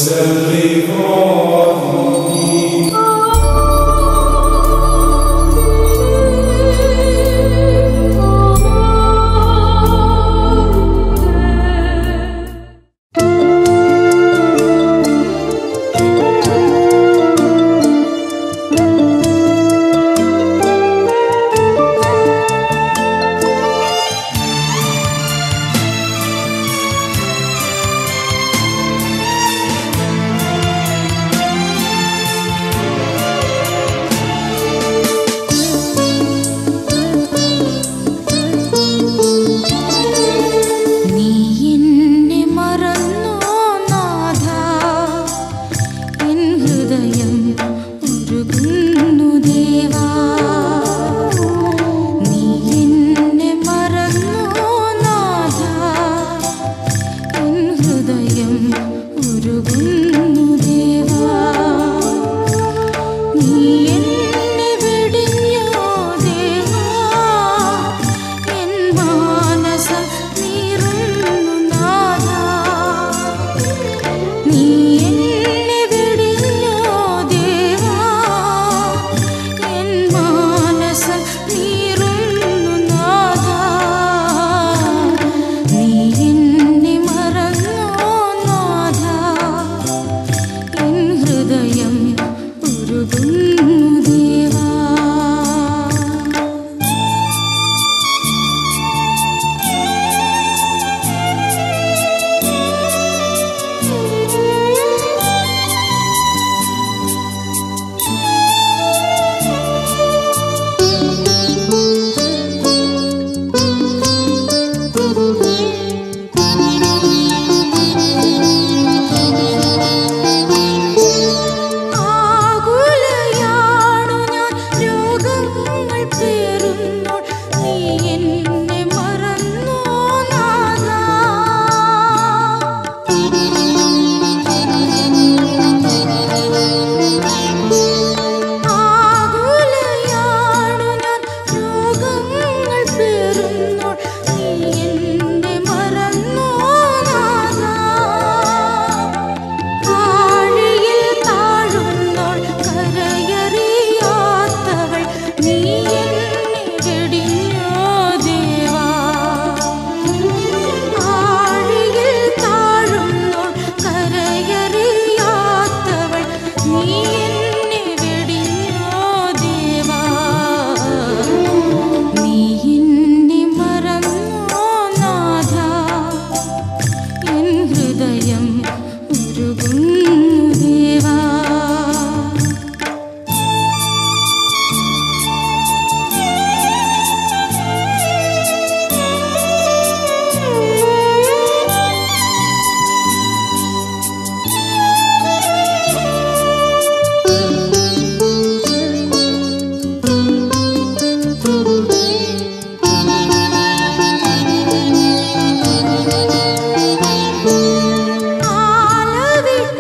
നീ എന്നെ മറന്നോ നാഥ എൻ ഹൃദയം ഉരുകുന്നു ദേവാ നീ എന്നെ മറന്നോ നാഥ എൻ ഹൃദയം ഉരുകുന്നു ദേവാ നീ എന്നെ വെടിഞ്ഞോ ദേവാ എൻ മാനസം നീറുന്നു നാഥാ നീ എന്നെ വെടിഞ്ഞോ ദേവാ എൻ മാനസം നീറുന്നു നാഥാ നീ എന്നെ മറന്നോ നാഥാ എൻ ഹൃദയം ഉരുകുന്നു ദേവാ ആകുലയാണു ഞാൻ രോഗങ്ങൾ പേറുമ്പോൾ നീ എന്നെ മറന്നോ നാഥാ ആകുലയാണു ഞാൻ രോഗങ്ങൾ പേറുമ്പോൾ നീ എന്നെ മറന്നോ നാഥാ ആഴിയിൽ താഴുന്നോൾ കരയറിയാത്തവൾ നീ എന്നെ വെടിഞ്ഞോ ദേവാ ആഴിയിൽ താഴുന്നോൾ കരയറിയാത്തവൾ നീ എന്നെ വെടിഞ്ഞോ ദേവാ നീ എന്നെ മറന്നോ നാഥാ എൻ ഹൃദയം ഉരുകുന്നു ദേവാ ആലവിട്ട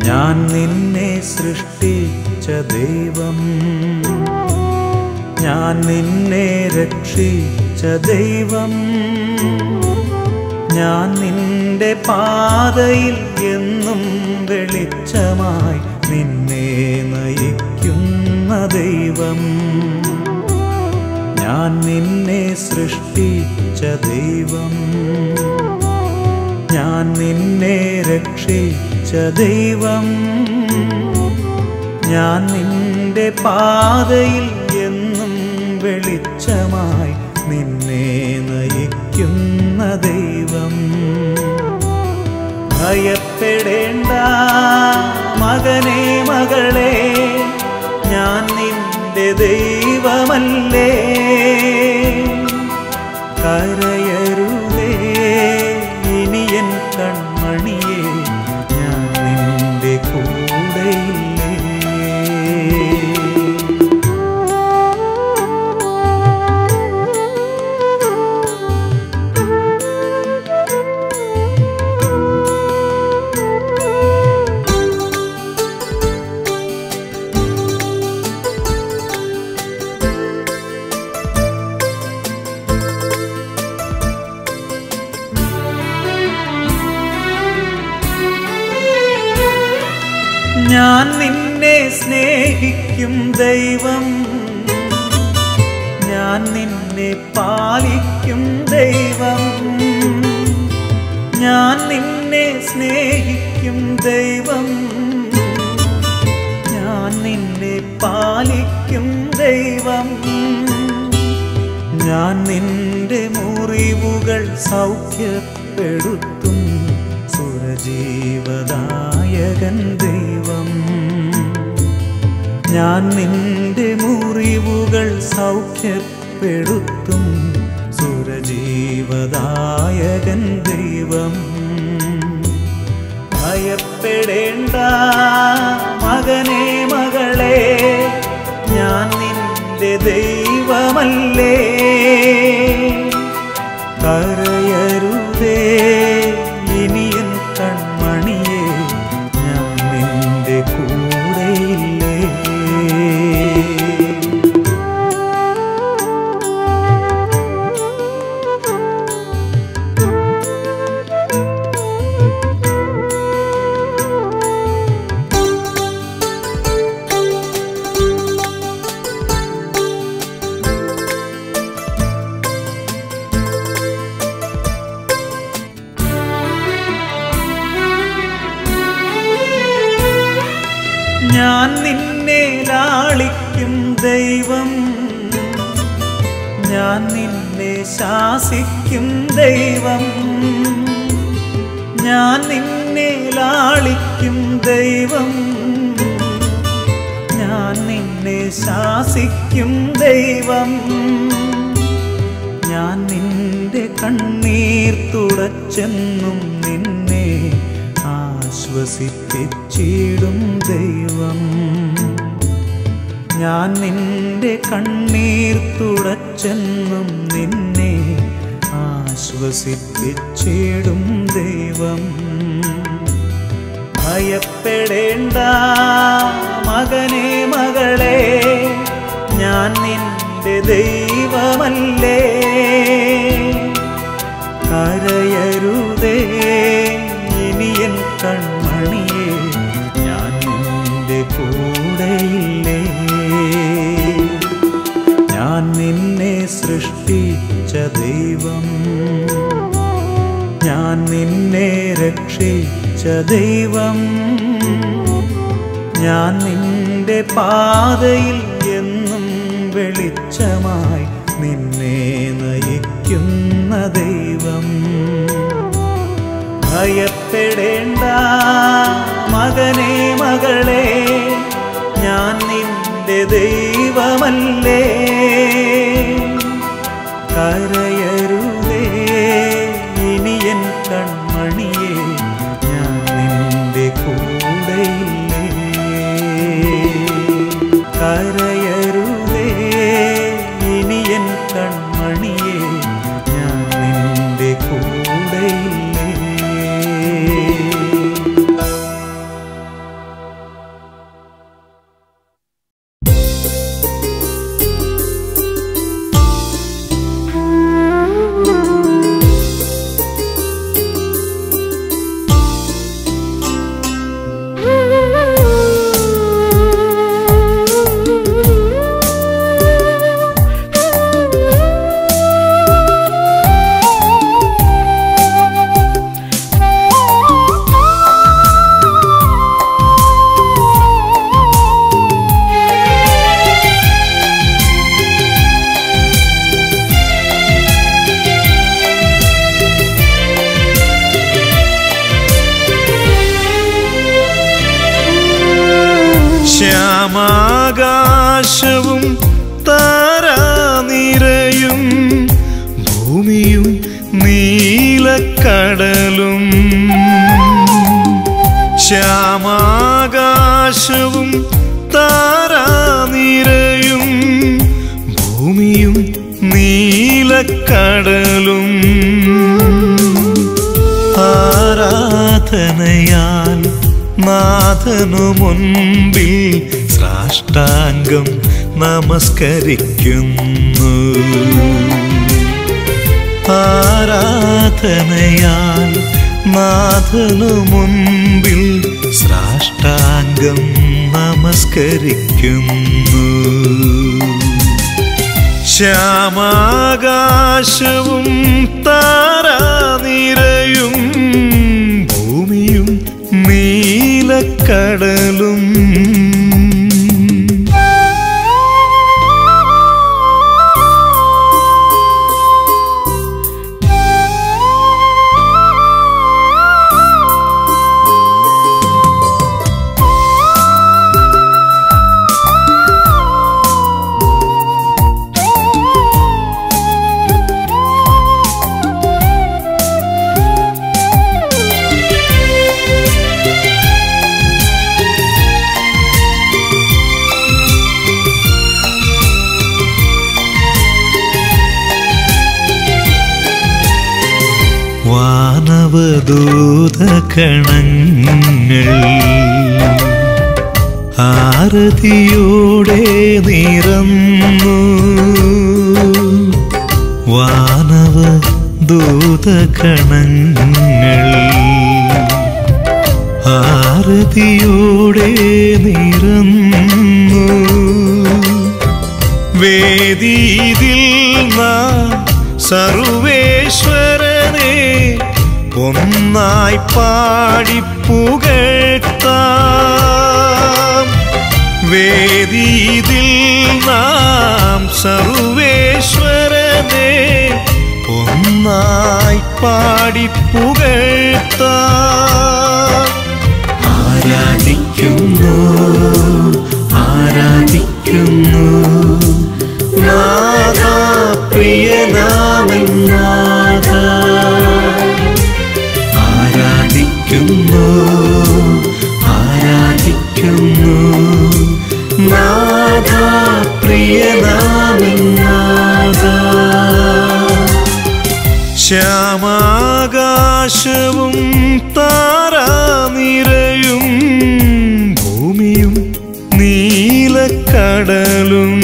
ഞാൻ നിന്നെ സൃഷ്ടിച്ച ദൈവം ഞാൻ നിന്നെ രക്ഷിച്ച ദൈവം ഞാൻ നിന്റെ പാതയിൽ എന്നും വെളിച്ചമായി നിന്നെ നയിക്കുന്ന ദൈവം ഞാൻ നിന്നെ സൃഷ്ടിച്ച ദൈവം ഞാൻ നിന്നെ രക്ഷിച്ച ദൈവം ഞാൻ നിന്റെ പാതയിൽ എന്നും വെളിച്ചമായി നിന്നെ നയിക്കുന്ന ദൈവം ഭയപ്പെടേണ്ട മകനെ മകളെ ഞാൻ നിന്റെ ദൈവമല്ലേ കരയരുതേ ഇനിയൻ കൺമണിയെ ഞാൻ നിന്റെ കൂടെയില്ലേ ഞാൻ നിന്നെ സ്നേഹിക്കും ദൈവം ഞാൻ നിന്നെ പാലിക്കും ദൈവം ഞാൻ നിന്നെ സ്നേഹിക്കും ദൈവം ഞാൻ നിന്നെ പാലിക്കും ദൈവം ഞാൻ നിന്റെ മുറിവുകൾ സൗഖ്യപ്പെടുത്തും സുരജീവദായകൻ ദൈവം ഞാൻ നിന്റെ മുറിവുകൾ സൗഖ്യപ്പെടുത്തും സുരജീവദായകൻ ദൈവം ഭയപ്പെടേണ്ട മകനെ മകളെ ഞാൻ നിന്റെ ദൈവമല്ലേ കരയരുതേ ഇനിയൻ കൺമണിയെ ഞാൻ നിന്റെ കൂടെയില്ലേ ഞാൻ നിന്നെ ലാളിക്കും ദൈവം ഞാൻ നിന്നെ ശാസിക്കും ദൈവം ഞാൻ നിന്നെ ലാളിക്കും ദൈവം ഞാൻ നിന്നെ ശാസിക്കും ദൈവം ഞാൻ നിന്റെ കണ്ണീർ തുടച്ചെന്നും നിന്നെ ആശ്വസിപ്പിച്ചിടും ദൈവം ഞാൻ നിന്റെ കണ്ണീർ തുടച്ചെന്നും നിന്നെ ആശ്വസിപ്പിച്ചിടും ദൈവം ഭയപ്പെടേണ്ട മകനെ മകളെ ഞാൻ നിന്റെ ദൈവമല്ലേ കരയരുതേ ഇനിയൻ കൺമണിയെ ഞാൻ നിന്റെ കൂടെയില്ലേ ഞാൻ നിന്നെ സൃഷ്ടിച്ച ദൈവം ഞാൻ നിന്നെ രക്ഷിച്ച ദൈവം ഞാൻ നിന്റെ പാതയിൽ എന്നും വെളിച്ചമായി നിന്നെ നയിക്കുന്ന ദൈവം ഭയപ്പെടേണ്ട മകനെ മകളെ ഞാൻ നിന്റെ ദൈവമല്ലേ കരയരുതേ ഇനിയൻ കൺമണിയെ ഞാൻ നിന്റെ കൂടെയില്ലേ കരയരുതേ ഇനിയൻ കൺമണിയെ ഞാൻ നിന്റെ കൂടെയില്ലേ ശ്യാമാകാശവും താരാനിരയും ഭൂമിയും നീലക്കടലും ശ്യാമാകാശവും താരാനിരയും ഭൂമിയും നീലക്കടലും ആരാധനയാൽ നാഥനു മുൻപിൽ സാഷ്ടാംഗം നമസ്കരിക്കുന്നു ആരാധനയാൽ നാഥനു മുൻപിൽ സാഷ്ടാംഗം നമസ്കരിക്കുന്നു ശ്യാമാകാശവും താരാനിരയും ഭൂമിയും നീലക്കടലും വാനവദൂതകണങ്ങൾ ആരതിയോടെ നിറന്നു വാനവ ദൂതകണങ്ങൾ ആരതിയോടെ നിറന്നു വേദിയിൽ നാം സർവേശ്വരനെ ഒന്നായി പാടിപ്പുകഴ്ത്താം വേദിയിൽ നാം സർവേശ്വരനെ ഒന്നായി പാടിപ്പുകഴ്ത്താം ആരാധിക്കുന്നു ആരാധിക്കുന്നു നാഥ പ്രിയനാമൻ നാഥ ആരാധിക്കുന്നു ആരാധിക്കുന്നു നാഥ പ്രിയനാമൻ നാഥ ശ്യാമാകാശവും താരാനിരയും ഭൂമിയും നീലക്കടലും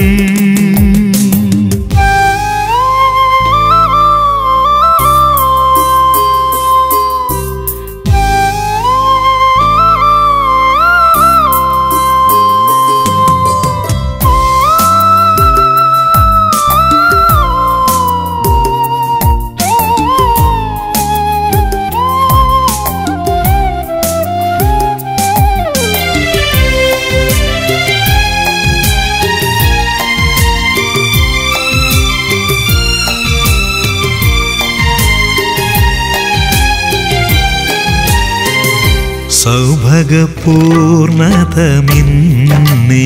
സൗഭഗപൂർണതമിന്നേ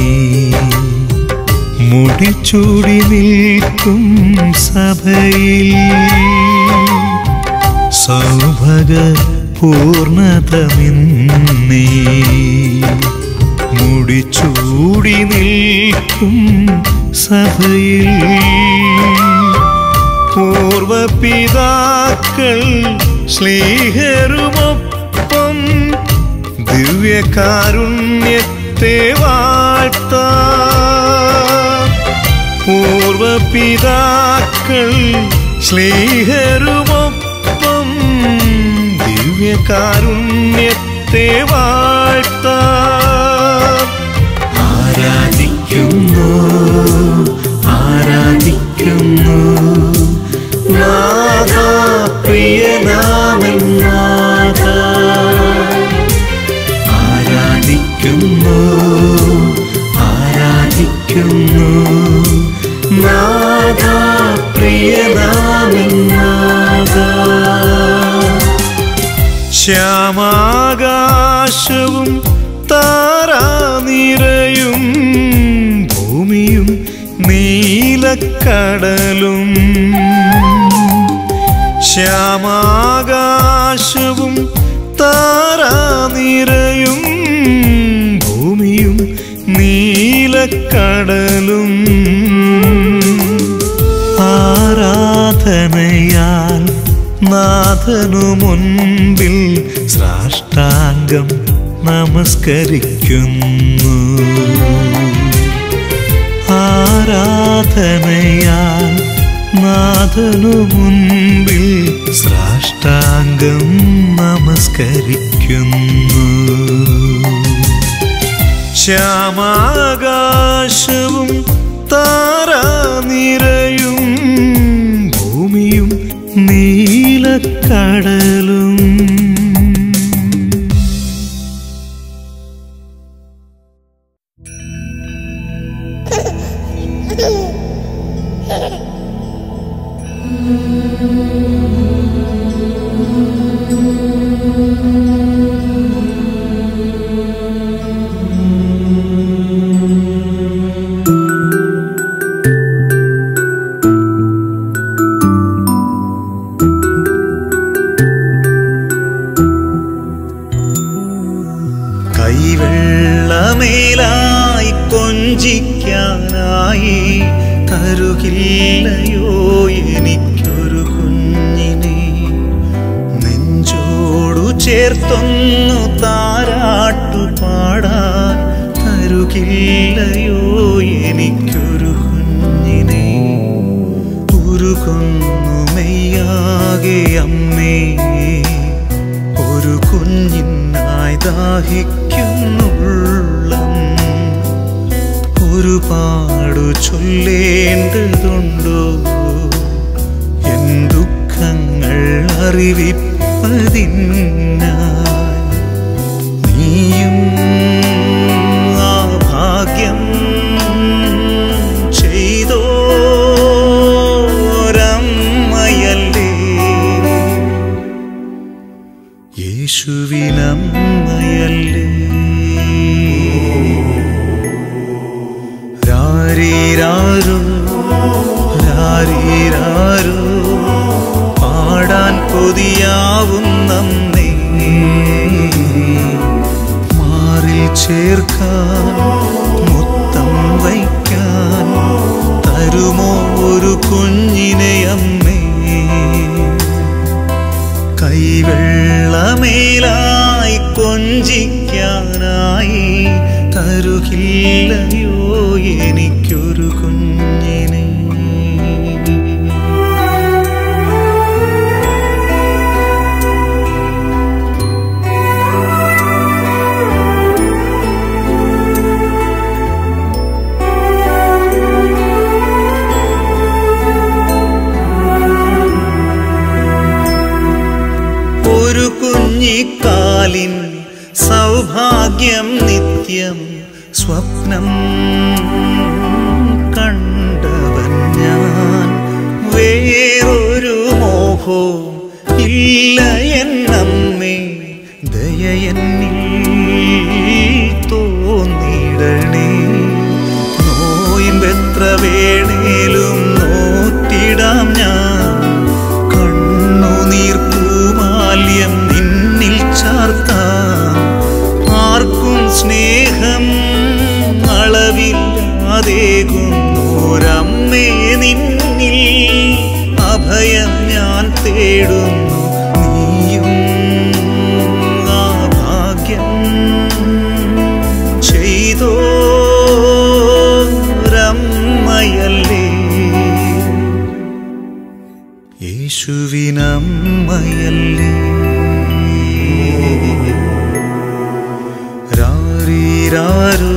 മുടിച്ചൂടി നിൽക്കും സഭയിൽ സൗഭഗ പൂർണതമിന്നേ മുടിച്ചൂടി നിൽക്കും സഭയിൽ പൂർവപിതാക്കൾ സ്നേഹരുമൊപ്പം ദിവ്യകാരുണ്യത്തെ വാഴ്ത്താം പൂർവപിതാക്കൾ സ്നേഹരുമൊപ്പം ദിവ്യകാരുണ്യത്തെ വാഴ്ത്താം ആരാധിക്കുന്നു ആരാധിക്കുന്നു നാഥ പ്രിയനാമൻ നാഥ ആരാധിക്കുന്നു ആരാധിക്കുന്നു നാഥ പ്രിയനാമൻ നാഥ ശ്യാമാകാശവും താരാ നിറയും ഭൂമിയും നീലക്കടലും ശ്യാമാകാശവും താരാനിരയും ഭൂമിയും നീലക്കടലും ആരാധനയാൽ നാഥനു മുൻപിൽ സാഷ്ടാംഗം നമസ്കരിക്കുന്നു ആരാധനയാൽ നാഥനു മുൻപിൽ സാഷ്ടാംഗം നമസ്കരിക്കുന്നു ശ്യാമാകാശവും താരാനിരയും ഭൂമിയും നീലക്കടലും കൈവെള്ളമേലായി കൊഞ്ചിക്കാനായി തരുകില്ലയോ എനിക്കൊരു കുഞ്ഞിനെ നെഞ്ചോടു ചേർത്തൊന്നു താരാട്ടു പാടാൻ തരുകില്ലയോ എനിക്കൊരു കുഞ്ഞിനെ ഉരുകുന്നു മെയ്യാകെ അമ്മേ ഒരു കുഞ്ഞിനായി ദാഹിക്കുന്നുള്ളം ഒരുപാടു ചൊല്ലേണ്ടതുണ്ടോ എൻ ദുഃഖങ്ങൾ അറിവിപ്പതിനായി നീയും ആ ഭാഗ്യം ചെയ്തോരമ്മയല്ലേ യേശുവിനമ്മയല്ലേ രാരീരാരോ രാരീരാരോ പാടാൻ കൊതിയാവുന്നേ മാറിൽ ചേർക്കാൻ മുത്തം വയ്ക്കാൻ തരുമോ ഒരു കുഞ്ഞിനെ അമ്മേ കൈവെള്ളമേലായി കൊഞ്ചിക്കാനായി തരുകില്ലയോ എനിക്കൊരു കുഞ്ഞിനെ ഒരു കുഞ്ഞിക്കാലിൻ സൗഭാഗ്യം നിത്യം സ്വപ്നം കണ്ടവൻ ഞാൻ വേറൊരു മോഹോ ഇല്ല എന്നമ്മേ ദയയെന്നിൽ തോന്നിടണേ നോയിമ്പെത്ര വേണേലും നോറ്റിടാം ഞാൻ കണ്ണുനീർ പൂമാല്യം നിന്നിൽ ചാർത്താം ആർക്കും സ്നേഹം അളവില്ലാതേകുന്നോരമ്മേ നിന്നിൽ അഭയം ഞാൻ തേടുന്നു നീയും ആ ഭാഗ്യം ചെയ്തോരമ്മയല്ലേ യേശുവിനമ്മയല്ലേ രാരീരാരോ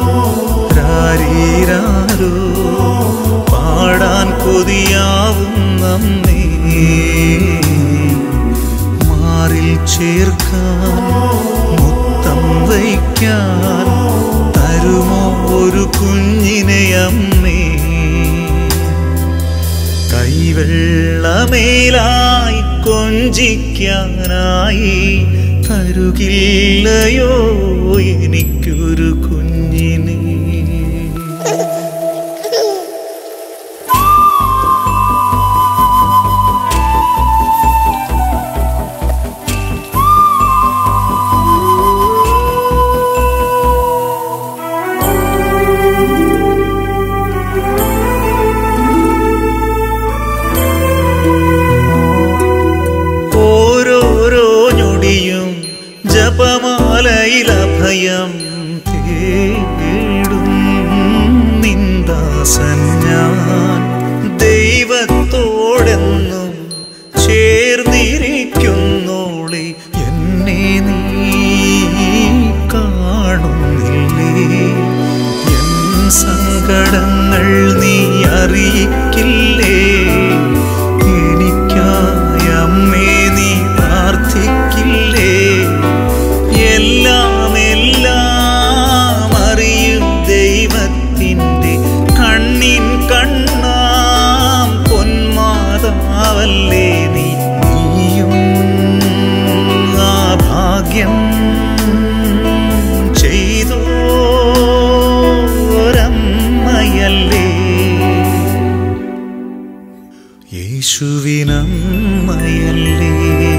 രാരീരാരോ പാടാൻ കൊതിയാവുന്നേ മാറിൽ ചേർക്കാൻ മുത്തം വയ്ക്കാൻ തരുമോ ഒരു കുഞ്ഞിനെ അമ്മേ കൈവെള്ളമേലായി കൊഞ്ചിക്കാനായി തരുകില്ലയോ എനിക്കൊരു കുഞ്ഞിനെ ഓരോരോ ഞൊടിയും ജപമാലയിൽ അഭയം തേടും നിന്ദാസൻ ഞാൻ ദൈവത്തോടെന്നും ചേർന്നിരിക്കുന്നോളെ എന്നെ നീ കാണുന്നില്ലേ എൻ സങ്കടങ്ങൾ നീ അറിയിക്കില്ലേ എനിക്കായി അമ്മേ നീ പ്രാർത്ഥിക്കില്ലേ എല്ലാം എല്ലാം അറിയും ദൈവത്തിൻ്റെ കണ്ണിൻ കണ്ണാം പൊന്മാതാവല്ലേ നീ നീയും ആ ഭാഗ്യം ചെയ്തോരമ്മയല്ലേ യേശുവിനമ്മയല്ലേ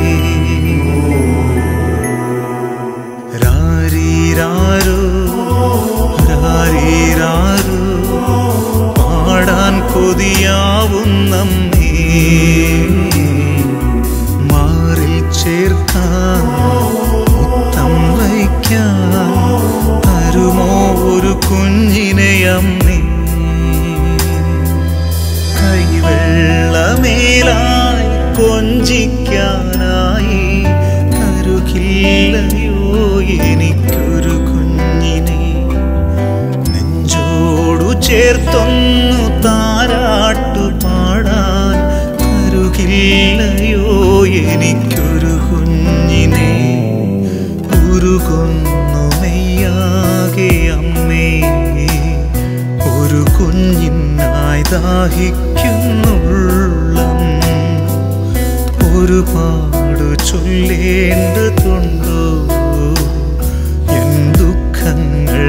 രാരീരാരോ രാരീരാരോ പാടാൻ കൊതിയാവുന്നമ്മേ മാറിൽ ചേർക്കാൻ മുത്തം വയ്ക്കാൻ തരുമോ ഒരു കുഞ്ഞിനെ അമ്മേ കൈവെള്ളമേലായി കൊഞ്ചിക്കാനായി കരുകില്ലയോ എനിക്കൊരു കുഞ്ഞിനെ നെഞ്ചോടു ചേർത്തൊന്നു താരാട്ടു പാടാൻ കരുകില്ലയോ എനിക്കൊരു കുഞ്ഞിനെ ഉരുകൊന്നു മെയ്യാകെ അമ്മേ ഒരു കുഞ്ഞിനായി ദാഹിക്കുന്നുള്ളം ഒരുപാട് ചൊല്ലേണ്ടതുണ്ടോ എൻ ദുഃഖങ്ങൾ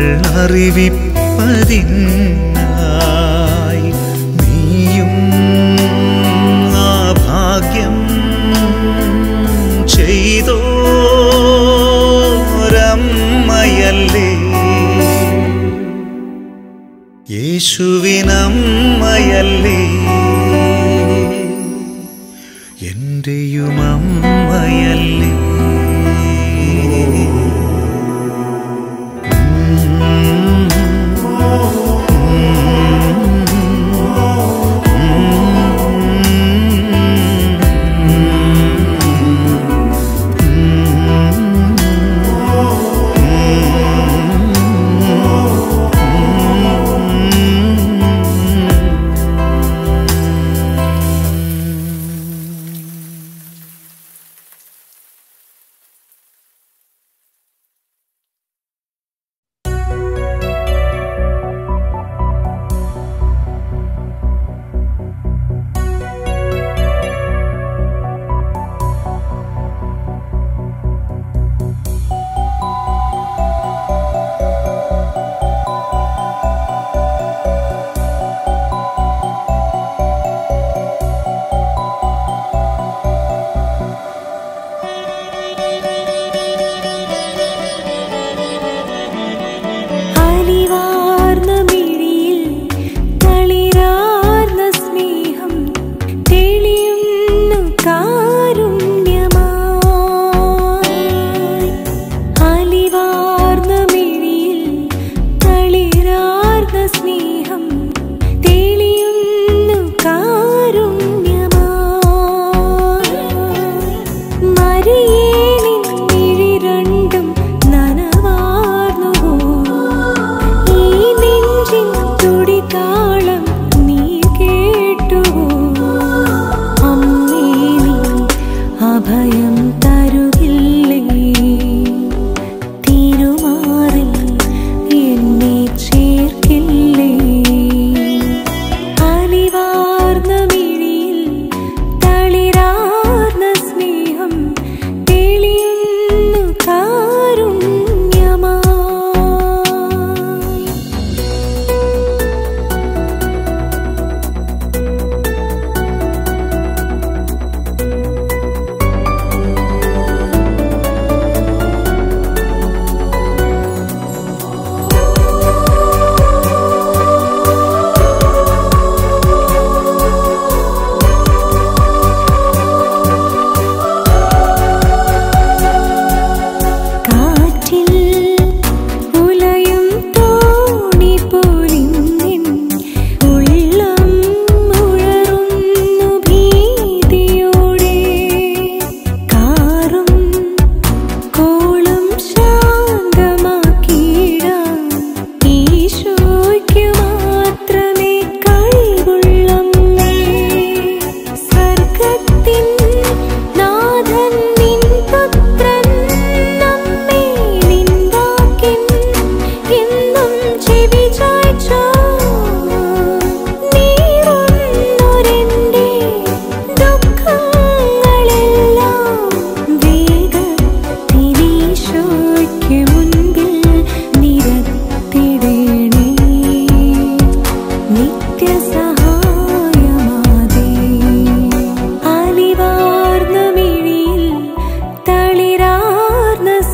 അറിവിപ്പതിനായി നീയും ആ ഭാഗ്യം ചെയ്തോരമ്മയല്ലേ യേശുവിനമ്മയല്ലേ എന്റെയുമമ്മയല്ലേ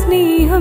സ്നേഹ